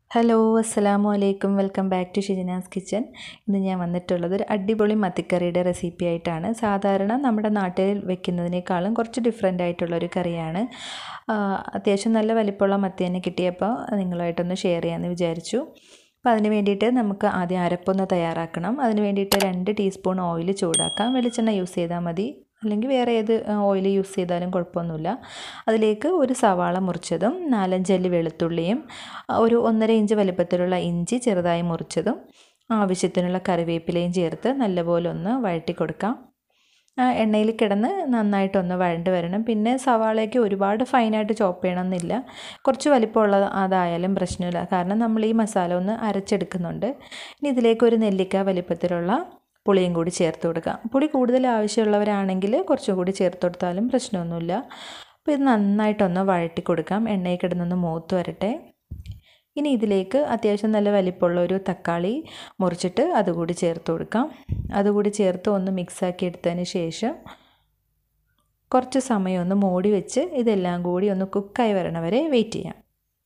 hello അസ്സലാമു അലൈക്കും welcome back to Shijina's kitchen ഇന്ന് ഞാൻ വന്നിട്ടുള്ളത് ഒരു അടിപൊളി മത്തിക്കറിയുടെ റെസിപ്പി ആയിട്ടാണ് സാധാരണ നമ്മുടെ നാട്ടിൽ വെക്കുന്നതിനേക്കാളും കുറച്ച് ഡിഫറെൻ്റ് ആയിട്ടുള്ളൊരു കറിയാണ് ആ, അത്യാവശ്യം നല്ല വലിപ്പമുള്ള മത്തി തന്നെ കിട്ടിയപ്പോൾ നിങ്ങളുമായിട്ടൊന്ന് ഷെയർ ചെയ്യാമെന്ന് വിചാരിച്ചു അപ്പോൾ അതിന് വേണ്ടിയിട്ട് നമുക്ക് ആദ്യം അരപ്പൊന്ന് തയ്യാറാക്കണം അതിന് വേണ്ടിയിട്ട് രണ്ട് ടീസ്പൂൺ ഓയിൽ ചൂടാക്കാം വെളിച്ചെണ്ണ യൂസ് ചെയ്താൽ മതി അല്ലെങ്കിൽ വേറെ ഏത് ഓയിൽ യൂസ് ചെയ്താലും കുഴപ്പമൊന്നുമില്ല അതിലേക്ക് ഒരു സവാള മുറിച്ചതും നാലഞ്ചല്ലി വെളുത്തുള്ളിയും ഒരു ഒന്നര ഇഞ്ച് വലിപ്പത്തിലുള്ള ഇഞ്ചി ചെറുതായി മുറിച്ചതും ആവശ്യത്തിനുള്ള കറിവേപ്പിലയും ചേർത്ത് നല്ലപോലെ ഒന്ന് വഴറ്റി കൊടുക്കാം ആ എണ്ണയിൽ കിടന്ന് നന്നായിട്ടൊന്ന് വഴണ്ട് വരണം പിന്നെ സവാളയ്ക്ക് ഒരുപാട് ഫൈനായിട്ട് ചോപ്പ് ചെയ്യണമെന്നില്ല കുറച്ച് വലിപ്പമുള്ള അതായാലും പ്രശ്നമില്ല കാരണം നമ്മൾ ഈ മസാല ഒന്ന് അരച്ചെടുക്കുന്നുണ്ട് ഇനി ഇതിലേക്ക് ഒരു നെല്ലിക്ക വലിപ്പത്തിലുള്ള പുളിയും കൂടി ചേർത്ത് കൊടുക്കാം പുളി കൂടുതൽ ആവശ്യമുള്ളവരാണെങ്കിൽ കുറച്ചും കൂടി ചേർത്ത് കൊടുത്താലും പ്രശ്നമൊന്നുമില്ല അപ്പോൾ ഇത് നന്നായിട്ടൊന്ന് വഴറ്റി കൊടുക്കാം എണ്ണയിൽ കിടന്നൊന്ന് മൂത്ത് വരട്ടെ ഇനി ഇതിലേക്ക് അത്യാവശ്യം നല്ല വലിപ്പമുള്ള ഒരു തക്കാളി മുറിച്ചിട്ട് അതുകൂടി ചേർത്ത് കൊടുക്കാം അതുകൂടി ചേർത്ത് ഒന്ന് മിക്സാക്കി എടുത്തതിന് ശേഷം കുറച്ച് സമയം ഒന്ന് മൂടി വെച്ച് ഇതെല്ലാം കൂടി ഒന്ന് കുക്കായി വരണ വരെ വെയിറ്റ് ചെയ്യാം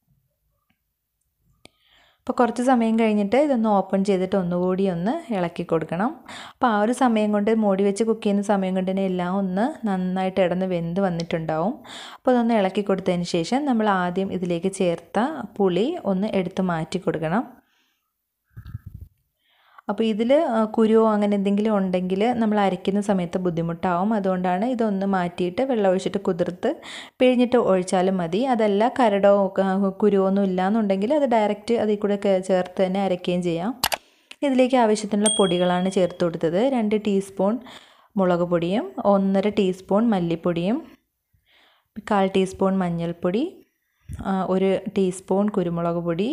അപ്പോൾ കുറച്ച് സമയം കഴിഞ്ഞിട്ട് ഇതൊന്ന് ഓപ്പൺ ചെയ്തിട്ട് ഒന്നുകൂടി ഒന്ന് ഇളക്കി കൊടുക്കണം അപ്പോൾ ആ ഒരു സമയം കൊണ്ട് മൂടി വെച്ച് കുക്ക് ചെയ്യുന്ന സമയം കൊണ്ട് തന്നെ എല്ലാം ഒന്ന് നന്നായിട്ട് ഇടന്ന് വെന്ത് വന്നിട്ടുണ്ടാവും അപ്പോൾ അതൊന്ന് ഇളക്കി കൊടുത്തതിന് ശേഷം നമ്മൾ ആദ്യം ഇതിലേക്ക് ചേർത്ത പുളി ഒന്ന് എടുത്ത് മാറ്റി കൊടുക്കണം അപ്പോൾ ഇതിൽ കുരുവോ അങ്ങനെ എന്തെങ്കിലും ഉണ്ടെങ്കിൽ നമ്മൾ അരയ്ക്കുന്ന സമയത്ത് ബുദ്ധിമുട്ടാവും അതുകൊണ്ടാണ് ഇതൊന്ന് മാറ്റിയിട്ട് വെള്ളം ഒഴിച്ചിട്ട് കുതിർത്ത് പിഴിഞ്ഞിട്ട് ഒഴിച്ചാലും മതി അതല്ല കരടോ കുരുവോ ഒന്നും ഇല്ലയെന്നുണ്ടെങ്കിൽ അത് ഡയറക്റ്റ് അതിൽ കൂടെ ചേർത്ത് തന്നെ അരയ്ക്കുകയും ചെയ്യാം ഇതിലേക്ക് ആവശ്യത്തിനുള്ള പൊടികളാണ് ചേർത്ത് കൊടുത്തത് രണ്ട് ടീസ്പൂൺ മുളക് പൊടിയും ഒന്നര ടീസ്പൂൺ മല്ലിപ്പൊടിയും കാൽ ടീസ്പൂൺ മഞ്ഞൾപ്പൊടി ഒരു ടീസ്പൂൺ കുരുമുളക് പൊടി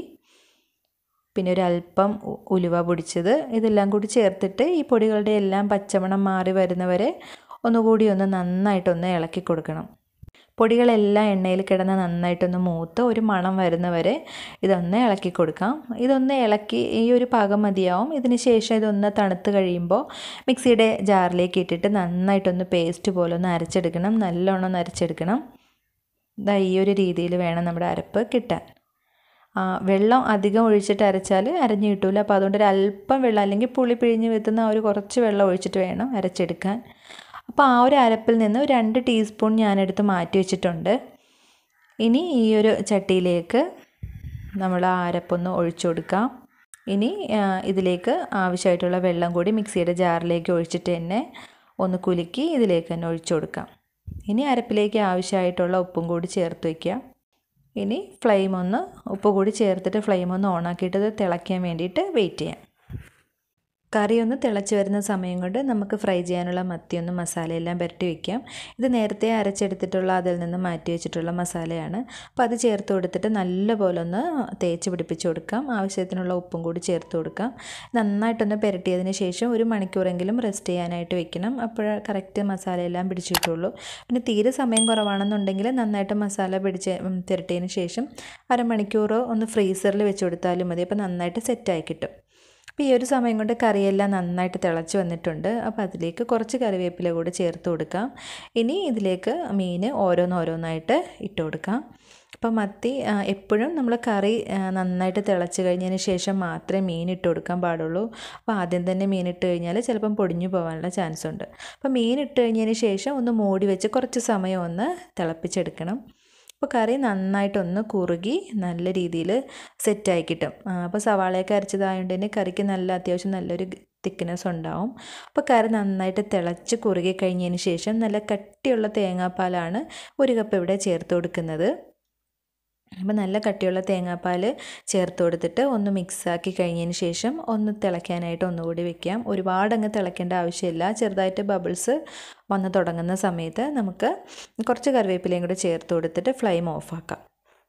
പിന്നെ ഒരു അല്പം ഉലുവ പൊടിച്ചത് ഇതെല്ലാം കൂടി ചേർത്തിട്ട് ഈ പൊടികളുടെ എല്ലാം പച്ചമണം മാറി വരുന്നവരെ ഒന്നുകൂടി ഒന്ന് നന്നായിട്ടൊന്ന് ഇളക്കി കൊടുക്കണം പൊടികളെല്ലാം എണ്ണയിൽ കിടന്ന് നന്നായിട്ടൊന്ന് മൂത്ത് ഒരു മണം വരുന്നവരെ ഇതൊന്ന് ഇളക്കി കൊടുക്കാം ഇതൊന്ന് ഇളക്കി ഈ ഒരു പാകം മതിയാവും ഇതിന് ശേഷം ഇതൊന്ന് തണുത്ത് കഴിയുമ്പോൾ മിക്സിയുടെ ജാറിലേക്ക് ഇട്ടിട്ട് നന്നായിട്ടൊന്ന് പേസ്റ്റ് പോലെ ഒന്ന് അരച്ചെടുക്കണം നല്ലോണം ഒന്ന് അരച്ചെടുക്കണം ഇതാ ഈ ഒരു രീതിയിൽ വേണം നമ്മുടെ അരപ്പ് കിട്ടാൻ വെള്ളം അധികം ഒഴിച്ചിട്ട് അരച്ചാൽ അരഞ്ഞു കിട്ടില്ല അപ്പോൾ അതുകൊണ്ട് ഒരു അല്പം വെള്ളം അല്ലെങ്കിൽ പുളി പിഴിഞ്ഞ് വെത്തുന്ന ഒരു കുറച്ച് വെള്ളം ഒഴിച്ചിട്ട് വേണം അരച്ചെടുക്കാൻ അപ്പോൾ ആ ഒരു അരപ്പിൽ നിന്ന് രണ്ട് ടീസ്പൂൺ ഞാനെടുത്ത് മാറ്റി വെച്ചിട്ടുണ്ട് ഇനി ഈ ഒരു ചട്ടിയിലേക്ക് നമ്മൾ ആ അരപ്പൊന്ന് ഒഴിച്ചു കൊടുക്കാം ഇനി ഇതിലേക്ക് ആവശ്യമായിട്ടുള്ള വെള്ളം കൂടി മിക്സിയുടെ ജാറിലേക്ക് ഒഴിച്ചിട്ട് തന്നെ ഒന്ന് കുലുക്കി ഇതിലേക്ക് തന്നെ ഒഴിച്ചു കൊടുക്കാം ഇനി അരപ്പിലേക്ക് ആവശ്യമായിട്ടുള്ള ഉപ്പും കൂടി ചേർത്ത് വയ്ക്കുക ഇനി ഫ്ലെയിം ഒന്ന് ഉപ്പ് കൂടി ചേർത്തിട്ട് ഫ്ലെയിം ഒന്ന് ഓണാക്കിയിട്ട് ഇത് തിളയ്ക്കാൻ വേണ്ടിയിട്ട് വെയിറ്റ് ചെയ്യാം കറി ഒന്ന് തിളച്ച് വരുന്ന സമയം കൊണ്ട് നമുക്ക് ഫ്രൈ ചെയ്യാനുള്ള മത്തി ഒന്ന് മസാലയെല്ലാം പുരട്ടി വയ്ക്കാം ഇത് നേരത്തെ അരച്ചെടുത്തിട്ടുള്ള അതിൽ നിന്ന് മാറ്റി വെച്ചിട്ടുള്ള മസാലയാണ് അപ്പോൾ അത് ചേർത്ത് കൊടുത്തിട്ട് നല്ലപോലെ ഒന്ന് തേച്ച് പിടിപ്പിച്ച് കൊടുക്കാം ആവശ്യത്തിനുള്ള ഉപ്പും കൂടി ചേർത്ത് കൊടുക്കാം നന്നായിട്ടൊന്ന് പുരട്ടിയതിന് ശേഷം ഒരു മണിക്കൂറെങ്കിലും റെസ്റ്റ് ചെയ്യാനായിട്ട് വെക്കണം അപ്പോൾ കറക്റ്റ് മസാലയെല്ലാം പിടിച്ചിട്ടുള്ളൂ പിന്നെ തീരെ സമയം കുറവാണെന്നുണ്ടെങ്കിൽ നന്നായിട്ട് മസാല പിടിച്ച് പുരട്ടിയതിന് ശേഷം അരമണിക്കൂറോ ഒന്ന് ഫ്രീസറിൽ വെച്ച് കൊടുത്താലും മതി അപ്പോൾ നന്നായിട്ട് സെറ്റായി കിട്ടും അപ്പോൾ ഈ ഒരു സമയം കൊണ്ട് കറിയെല്ലാം നന്നായിട്ട് തിളച്ച് വന്നിട്ടുണ്ട് അപ്പോൾ അതിലേക്ക് കുറച്ച് കറിവേപ്പില കൂടി ചേർത്ത് കൊടുക്കാം ഇനി ഇതിലേക്ക് മീൻ ഓരോന്നോരോന്നായിട്ട് ഇട്ട് കൊടുക്കാം അപ്പോൾ മത്തി എപ്പോഴും നമ്മൾ കറി നന്നായിട്ട് തിളച്ച് കഴിഞ്ഞതിന് ശേഷം മാത്രമേ മീൻ ഇട്ട് കൊടുക്കാൻ പാടുള്ളൂ അപ്പോൾ ആദ്യം തന്നെ മീൻ ഇട്ട് കഴിഞ്ഞാൽ ചിലപ്പം പൊടിഞ്ഞു പോകാനുള്ള ചാൻസ് ഉണ്ട് അപ്പോൾ മീൻ ഇട്ട് കഴിഞ്ഞതിന് ശേഷം ഒന്ന് മൂടി വെച്ച് കുറച്ച് സമയം ഒന്ന് തിളപ്പിച്ചെടുക്കണം അപ്പോൾ കറി നന്നായിട്ടൊന്ന് കുറുകി നല്ല രീതിയിൽ സെറ്റായി കിട്ടും അപ്പോൾ സവാളയൊക്കെ അരച്ചതായതുകൊണ്ട് തന്നെ കറിക്ക് നല്ല അത്യാവശ്യം നല്ലൊരു തിക്നെസ് ഉണ്ടാവും അപ്പോൾ കറി നന്നായിട്ട് തിളച്ച് കുറുകി കഴിഞ്ഞതിന് ശേഷം നല്ല കട്ടിയുള്ള തേങ്ങാപ്പാലാണ് ഒരു കപ്പ് ഇവിടെ ചേർത്ത് കൊടുക്കുന്നത് അപ്പോൾ നല്ല കട്ടിയുള്ള തേങ്ങാപ്പാൽ ചേർത്ത് കൊടുത്തിട്ട് ഒന്ന് മിക്സാക്കി കഴിഞ്ഞതിന് ശേഷം ഒന്ന് തിളയ്ക്കാനായിട്ട് ഒന്നുകൂടി വെക്കാം ഒരുപാട് അങ്ങ് തിളയ്ക്കേണ്ട ആവശ്യമില്ല ചെറുതായിട്ട് ബബിൾസ് വന്ന് തുടങ്ങുന്ന സമയത്ത് നമുക്ക് കുറച്ച് കറിവേപ്പിലയും കൂടി ചേർത്ത് കൊടുത്തിട്ട് ഫ്ലെയിം ഓഫാക്കാം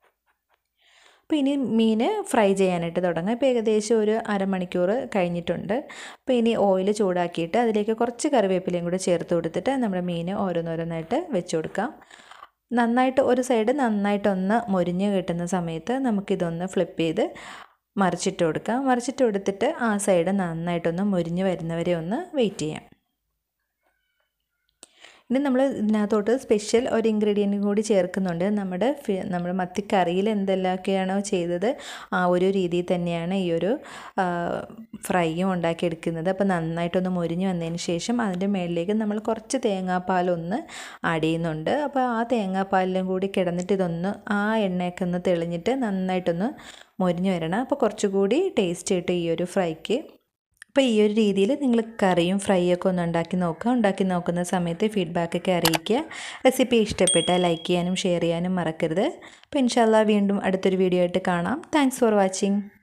അപ്പോൾ ഇനി മീൻ ഫ്രൈ ചെയ്യാനായിട്ട് തുടങ്ങാം ഇപ്പോൾ ഏകദേശം ഒരു അരമണിക്കൂർ കഴിഞ്ഞിട്ടുണ്ട് അപ്പോൾ ഇനി ഓയിൽ ചൂടാക്കിയിട്ട് അതിലേക്ക് കുറച്ച് കറിവേപ്പിലയും കൂടി ചേർത്ത് കൊടുത്തിട്ട് നമ്മുടെ മീൻ ഓരോന്നോരോന്നായിട്ട് വെച്ച് കൊടുക്കാം നന്നായിട്ട് ഒരു സൈഡ് നന്നായിട്ടൊന്ന് മൊരിഞ്ഞ് കിട്ടുന്ന സമയത്ത് നമുക്കിതൊന്ന് ഫ്ലിപ്പ് ചെയ്ത് മറിച്ചിട്ട് കൊടുക്കാം മറിച്ചിട്ട് കൊടുത്തിട്ട് ആ സൈഡ് നന്നായിട്ടൊന്ന് മൊരിഞ്ഞ് വരുന്നവരെ ഒന്ന് വെയിറ്റ് ചെയ്യാം ഇനി നമ്മൾ ഇതിനകത്തോട്ട് സ്പെഷ്യൽ ഒരു ഇൻഗ്രീഡിയൻറ്റ് കൂടി ചേർക്കുന്നുണ്ട് നമ്മുടെ നമ്മുടെ മത്തിക്കറിയിൽ എന്തെല്ലാമൊക്കെയാണോ ചെയ്തത് ആ ഒരു രീതിയിൽ തന്നെയാണ് ഈ ഒരു ഫ്രൈയും ഉണ്ടാക്കിയെടുക്കുന്നത് അപ്പോൾ നന്നായിട്ടൊന്ന് മൊരിഞ്ഞ് വന്നതിന് ശേഷം അതിൻ്റെ മുകളിലേക്ക് നമ്മൾ കുറച്ച് തേങ്ങാപ്പാലൊന്ന് ആഡ് ചെയ്യുന്നുണ്ട് അപ്പോൾ ആ തേങ്ങാപ്പാലിലും കൂടി കിടന്നിട്ട് ഇതൊന്ന് ആ എണ്ണയൊക്കെ ഒന്ന് തെളിഞ്ഞിട്ട് നന്നായിട്ടൊന്ന് മൊരിഞ്ഞ് വരണം അപ്പോൾ കുറച്ചുകൂടി ടേസ്റ്റ് കിട്ടും ഈ ഒരു ഫ്രൈക്ക് അപ്പോൾ ഈ ഒരു രീതിയിൽ നിങ്ങൾ കറിയും ഫ്രൈ ഒക്കെ ഒന്ന് ഉണ്ടാക്കി നോക്കുക ഉണ്ടാക്കി നോക്കുന്ന സമയത്ത് ഫീഡ്ബാക്കൊക്കെ അറിയിക്കുക റെസിപ്പി ഇഷ്ടപ്പെട്ടാൽ ലൈക്ക് ചെയ്യാനും ഷെയർ ചെയ്യാനും മറക്കരുത് അപ്പോൾ ഇൻഷാല്ല വീണ്ടും അടുത്തൊരു വീഡിയോ ആയിട്ട് കാണാം താങ്ക്സ് ഫോർ വാച്ചിങ്